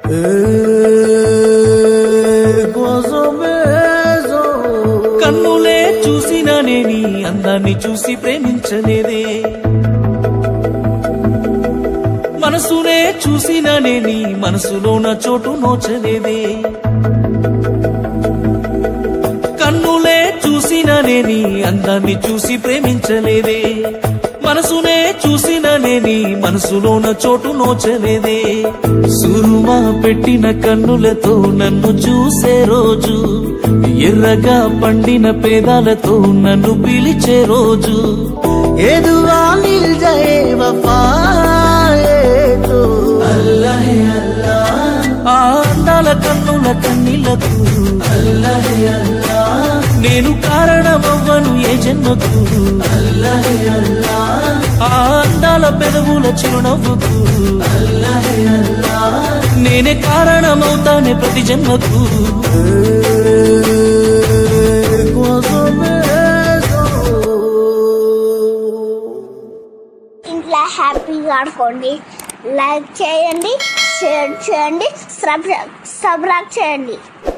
కన్నులే చూసినా నేని అందాన్ని చూసి ప్రేమించలేదే మనసునే చూసినా నేని మనసులోన చోటు నోచలేదే కన్నులే చూసినా నేని అందాన్ని చూసి ప్రేమించలేదే మనసునే చూసిన నేని మనసులోన చోటు నోచలేదే సురుమా పెట్టిన కన్నులతో నన్ను చూసే రోజు ఎర్రగా పండిన పేదాలతో నన్ను పిలిచే రోజు ఎదువా మిల్ జాయే వఫాయే తో అల్లహే అల్లా ఆ అందాల కన్నుల కన్నీళ్లకు అల్లహే అల్లా నేను కారణమవ్వను ఏ జన్మకు అల్లహే అల్లా ఆ అందాల పెదవుల చిరునవ్వుకు అల్లహే అల్లా నేనే కారణమవుతానే ప్రతి జన్మకు ఇంట్లో హ్యాపీగా ఆడుకోండి లైక్ చేయండి షేర్ చేయండి సబ్స్క్రైబ్ చేయండి